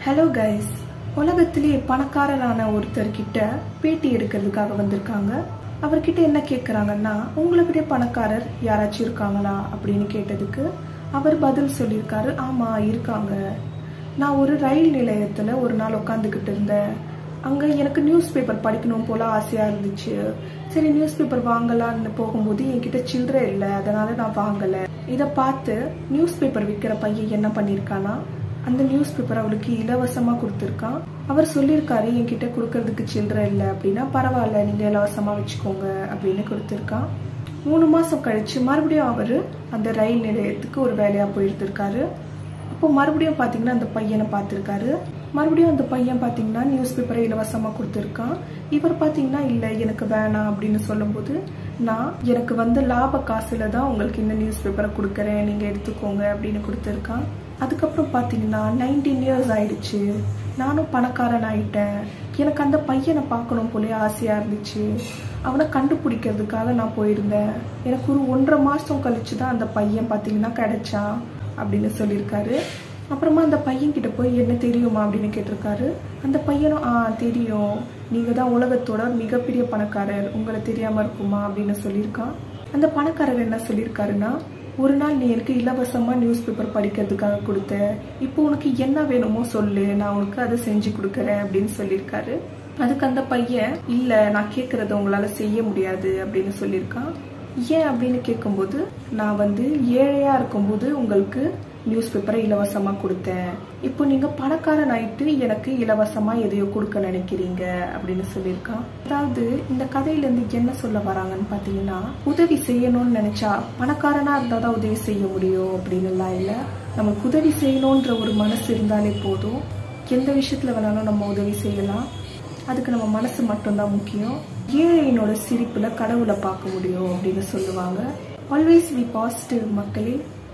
hello guys உலகத்திலேயே பணக்காரரான ஒருத்தர்கிட்ட பேட்டி எடுக்கிறதுக்காக வந்திருக்காங்க அவர்கிட்ட என்ன கேட்குறாங்கன்னா உங்களை விட பணக்காரர் யாராச்சும் இருக்காங்களா அப்படின்னு கேட்டதுக்கு அவர் பதில் சொல்லியிருக்காரு ஆமா இருக்காங்க நான் ஒரு ரயில் நிலையத்துல ஒரு நாள் உட்காந்துக்கிட்டு இருந்தேன் அங்க எனக்கு நியூஸ் பேப்பர் படிக்கணும் போல ஆசையா இருந்துச்சு சரி நியூஸ் பேப்பர் வாங்கலாம்னு போகும்போது என்கிட்ட சில்லறை இல்லை அதனால நான் வாங்கல இதை பார்த்து நியூஸ் பேப்பர் விற்கிற பையன் என்ன பண்ணியிருக்கானா அந்த நியூஸ் பேப்பர் அவளுக்கு இலவசமா கொடுத்துருக்கான் அவர் சொல்லியிருக்காரு என்கிட்ட கொடுக்கறதுக்கு சில்லறை இல்லை அப்படின்னா பரவாயில்ல நீங்க இலவசமா வச்சுக்கோங்க அப்படின்னு கொடுத்துருக்கான் மூணு மாசம் கழிச்சு மறுபடியும் அவரு அந்த ரயில் நிலையத்துக்கு ஒரு வேலையா போயிருந்திருக்காரு அப்போ மறுபடியும் பாத்தீங்கன்னா அந்த பையனை பார்த்திருக்காரு மறுபடியும் அந்த பையன் பாத்தீங்கன்னா நியூஸ் பேப்பரை இலவசமா கொடுத்துருக்கான் இவர் பாத்தீங்கன்னா இல்ல எனக்கு வேணாம் அப்படின்னு சொல்லும்போது நான் எனக்கு வந்து லாப காசுல தான் உங்களுக்கு இந்த நியூஸ் பேப்பரை கொடுக்கறேன் நீங்க எடுத்துக்கோங்க அப்படின்னு கொடுத்துருக்கான் அதுக்கப்புறம் பாத்தீங்கன்னா நைன்டீன் இயர்ஸ் ஆயிடுச்சு நானும் பணக்காரன் ஆயிட்டேன் எனக்கு அந்த பையனை பார்க்கணும் போலே ஆசையா இருந்துச்சு அவனை கண்டுபிடிக்கிறதுக்காக நான் போயிருந்தேன் எனக்கு ஒரு ஒன்றரை மாசம் கழிச்சு தான் அந்த பையன் பாத்தீங்கன்னா கிடைச்சான் அப்படின்னு சொல்லியிருக்காரு அப்புறமா அந்த பையன் கிட்ட போய் என்ன தெரியுமா அப்படின்னு கேட்டிருக்காரு அந்த பையனும் ஆ தெரியும் நீங்க தான் உலகத்தோட மிகப்பெரிய பணக்காரர் உங்களை தெரியாம இருக்குமா அப்படின்னு சொல்லியிருக்கான் அந்த பணக்காரர் என்ன சொல்லியிருக்காருன்னா ஒரு நாள் நீ எனக்கு இலவசமா நியூஸ் பேப்பர் படிக்கிறதுக்காக கொடுத்த இப்போ உனக்கு என்ன வேணுமோ சொல்லு நான் உனக்கு அதை செஞ்சு கொடுக்கறேன் அப்படின்னு சொல்லியிருக்காரு அதுக்கு அந்த பையன் இல்ல நான் கேட்கறத உங்களால செய்ய முடியாது அப்படின்னு சொல்லியிருக்கான் ஏன் அப்படின்னு கேட்கும்போது நான் வந்து ஏழையா இருக்கும்போது உங்களுக்கு நியூஸ் பேப்பரை இலவசமா கொடுத்தேன் இப்போ நீங்க பணக்காரன் ஆயிட்டு எனக்கு இலவசமா எதையோ கொடுக்க நினைக்கிறீங்க அப்படின்னு சொல்லியிருக்கான் அதாவது இந்த கதையில இருந்து என்ன சொல்ல வராங்கன்னு பாத்தீங்கன்னா உதவி செய்யணும்னு நினைச்சா பணக்காரனா இருந்தாதான் உதவி செய்ய முடியும் அப்படின்னு எல்லாம் இல்ல நமக்கு உதவி செய்யணும்ன்ற ஒரு மனசு இருந்தாலே போதும் எந்த விஷயத்துல வேணாலும் நம்ம உதவி செய்யலாம் அதுக்கு நம்ம மனசு மட்டும்தான் முக்கியம் ஏழையினோட சிரிப்புல கடவுளை பார்க்க முடியும் அப்படின்னு சொல்லுவாங்க ஆல்வேஸ் வி பாசிட்டிவ் மக்களே